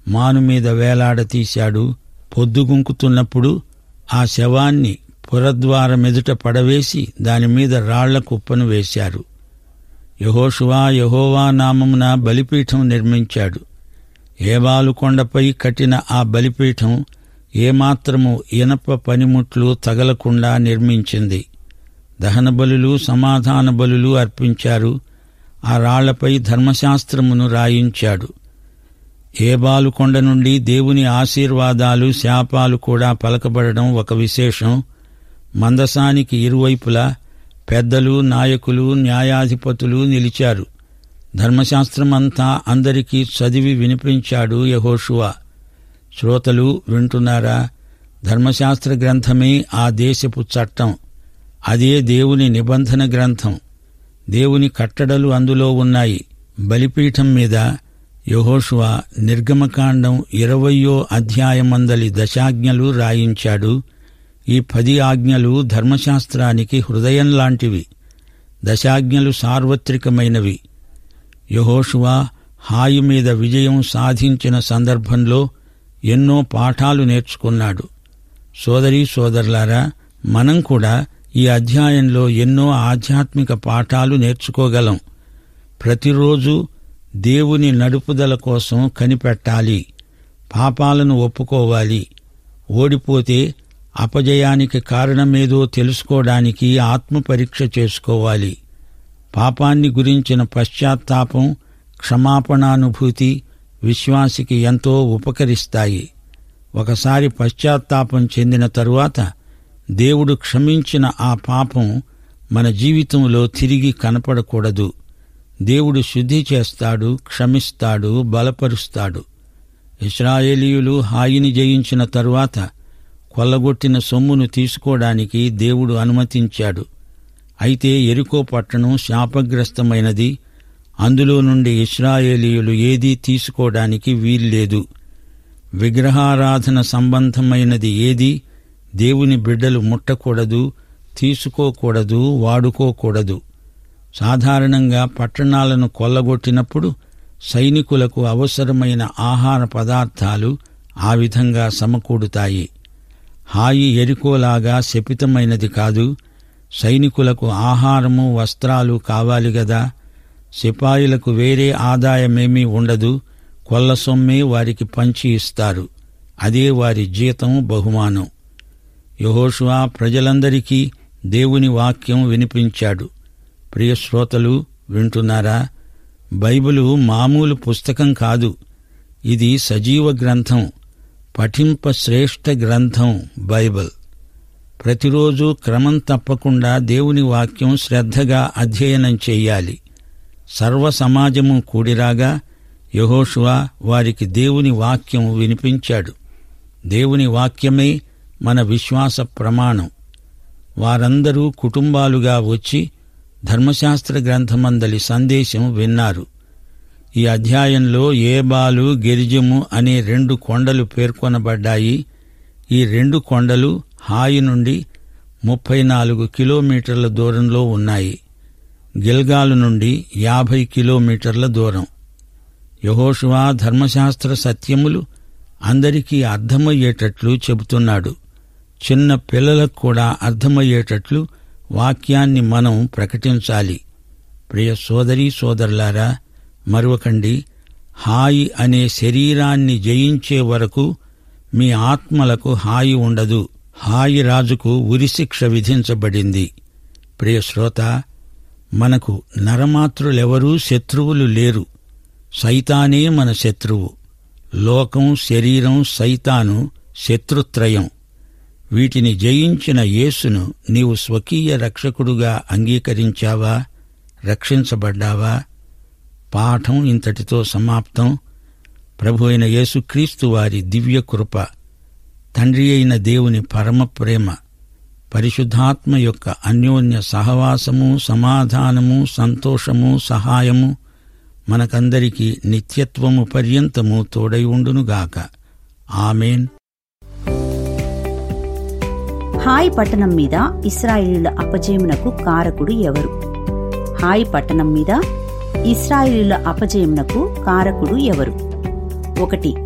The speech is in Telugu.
మాను మీద వేలాడతీశాడు పొద్దుగుంకుతున్నప్పుడు ఆ శవాన్ని పురద్వారమెదుట పడవేసి దానిమీద రాళ్ల కుప్పను వేశారు యహోషువా యహోవా నామమున బలిపీఠం నిర్మించాడు ఏబాలు కొండపై కట్టిన ఆ బలిపీఠం ఏమాత్రము ఇనప పనిముట్లు తగలకుండా నిర్మించింది దహన బలులు సమాధాన బలులు అర్పించారు ఆ రాళ్లపై ధర్మశాస్త్రమును రాయించాడు ఏబాలు కొండ నుండి దేవుని ఆశీర్వాదాలు శాపాలు కూడా పలకబడడం ఒక విశేషం మందసానికి ఇరువైపులా పెద్దలు నాయకులు న్యాయాధిపతులు నిలిచారు ధర్మశాస్త్రమంతా అందరికీ చదివి వినిపించాడు యహోషువా శ్రోతలు వింటున్నారా ధర్మశాస్త్ర గ్రంథమే ఆ దేశపు చట్టం అదే దేవుని నిబంధన గ్రంథం దేవుని కట్టడలు అందులో ఉన్నాయి బలిపీఠం మీద యహోషువా నిర్గమకాండం ఇరవయో అధ్యాయమందలి దశాజ్ఞలు రాయించాడు ఈ పది ఆజ్ఞలు ధర్మశాస్త్రానికి హృదయం లాంటివి దశాజ్ఞలు సార్వత్రికమైనవి యహోషువా హాయి మీద విజయం సాధించిన సందర్భంలో ఎన్నో పాఠాలు నేర్చుకున్నాడు సోదరీ సోదరులారా మనం కూడా ఈ అధ్యాయంలో ఎన్నో ఆధ్యాత్మిక పాఠాలు నేర్చుకోగలం ప్రతిరోజు దేవుని నడుపుదల కోసం కనిపెట్టాలి పాపాలను ఒప్పుకోవాలి ఓడిపోతే అపజయానికి కారణమేదో తెలుసుకోవడానికి ఆత్మపరీక్ష చేసుకోవాలి పాపాన్ని గురించిన పశ్చాత్తాపం క్షమాపణానుభూతి విశ్వాసికి ఎంతో ఉపకరిస్తాయి ఒకసారి పశ్చాత్తాపం చెందిన తరువాత దేవుడు క్షమించిన ఆ పాపం మన జీవితంలో తిరిగి కనపడకూడదు దేవుడు శుద్ధి చేస్తాడు క్షమిస్తాడు బలపరుస్తాడు ఇస్రాయేలీయులు హాయిని జయించిన తరువాత కొల్లగొట్టిన సొమ్మును తీసుకోవడానికి దేవుడు అనుమతించాడు అయితే ఎరుకో పట్టణం శాపగ్రస్తమైనది అందులో నుండి ఇస్రాయేలీయులు ఏదీ తీసుకోవడానికి వీల్లేదు విగ్రహారాధన సంబంధమైనది ఏది దేవుని బిడ్డలు ముట్టకూడదు తీసుకోకూడదు వాడుకోకూడదు సాధారణంగా పట్టణాలను కొల్లగొట్టినప్పుడు సైనికులకు అవసరమైన ఆహార పదార్థాలు ఆ విధంగా సమకూడుతాయి హాయి ఎరుకోలాగా శపితమైనది కాదు సైనికులకు ఆహారము వస్త్రాలు కావాలి గదా సిపాయిలకు వేరే ఆదాయమేమీ ఉండదు కొల్ల సొమ్మే వారికి పంచి ఇస్తారు అదే వారి జీతం బహుమానం యహోషువా ప్రజలందరికీ దేవుని వాక్యం వినిపించాడు ప్రియ శ్రోతలు వింటున్నారా బైబిలు మామూలు పుస్తకం కాదు ఇది సజీవ గ్రంథం పఠింప శ్రేష్ఠ గ్రంథం బైబిల్ ప్రతిరోజు క్రమం తప్పకుండా దేవుని వాక్యం శ్రద్ధగా అధ్యయనం చెయ్యాలి సర్వ సమాజము కూడిరాగా యహోషువా వారికి దేవుని వాక్యం వినిపించాడు దేవుని వాక్యమే మన విశ్వాస ప్రమాణం వారందరూ కుటుంబాలుగా వచ్చి ధర్మశాస్త్ర గ్రంథమందలి సందేశం విన్నారు ఈ అధ్యాయంలో ఏబాలు గిరిజము అనే రెండు కొండలు పేర్కొనబడ్డాయి ఈ రెండు కొండలు హాయి నుండి ముప్పై నాలుగు కిలోమీటర్ల దూరంలో ఉన్నాయి గిల్గాలు నుండి యాభై కిలోమీటర్ల దూరం యహోషువా ధర్మశాస్త్ర సత్యములు అందరికీ అర్థమయ్యేటట్లు చెబుతున్నాడు చిన్న పిల్లలకు కూడా అర్థమయ్యేటట్లు వాక్యాన్ని మనం ప్రకటించాలి ప్రియ సోదరీ సోదరులారా మరొకండి హాయి అనే శరీరాన్ని జయించే వరకు మీ ఆత్మలకు హాయి ఉండదు హాయి రాజుకు ఉరిశిక్ష విధించబడింది ప్రియ శ్రోత మనకు నరమాతృలెవరూ శత్రువులు లేరు సైతానే మన శత్రువు లోకం శరీరం సైతాను శత్రుత్రయం వీటిని జయించిన యేసును నీవు స్వకీయ రక్షకుడుగా అంగీకరించావా రక్షించబడ్డావా పాఠం ఇంతటితో సమాప్తం ప్రభు అయిన యేసుక్రీస్తు వారి దివ్య కృప తండ్రి అయిన దేవుని పరమ ప్రేమ పరిశుద్ధాత్మ యొక్క అన్యోన్య సహవాసము సమాధానము సంతోషము సహాయము మనకందరికీ నిత్యత్వము పర్యంతము తోడై ఉండునుగాక ఆమెన్ హాయ్ పట్టణం మీద ఇస్రాయేలీల అపజయమునకు కారకుడు ఎవరు హాయ్ పట్టణం మీద ఇస్రాయేలీల అపజయమునకు కారకుడు ఎవరు ఒకటి